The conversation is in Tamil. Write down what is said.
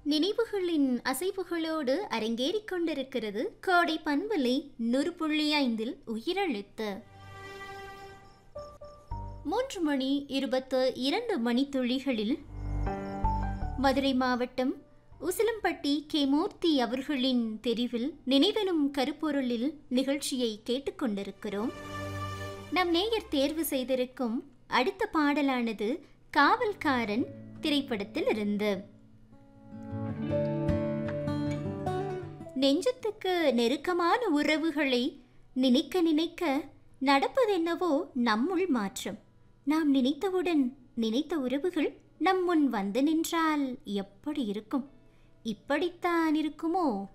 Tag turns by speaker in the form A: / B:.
A: நினைவுகளின் அசைவுகளோடு அரங்கேறிக் கொண்டிருக்கிறது கோடை பண்பலை நூறு புள்ளி ஐந்தில் உயிரெழுத்து மூன்று மணி இருபத்து இரண்டு மணித்துளிகளில் மதுரை மாவட்டம் உசிலம்பட்டி கே மூர்த்தி அவர்களின் தெரிவில் நினைவெனும் கருப்பொருளில் நிகழ்ச்சியை கேட்டுக்கொண்டிருக்கிறோம் நம் நேயர் தேர்வு செய்திருக்கும் அடுத்த பாடலானது காவல்காரன் திரைப்படத்தில் இருந்து நெஞ்சத்துக்கு நெருக்கமான உறவுகளை நினைக்க நினைக்க நடப்பதென்னவோ நம்முள் மாற்றம் நாம் நினைத்தவுடன் நினைத்த உறவுகள் நம் முன் வந்து நின்றால் எப்படி இருக்கும் இப்படித்தான் இருக்குமோ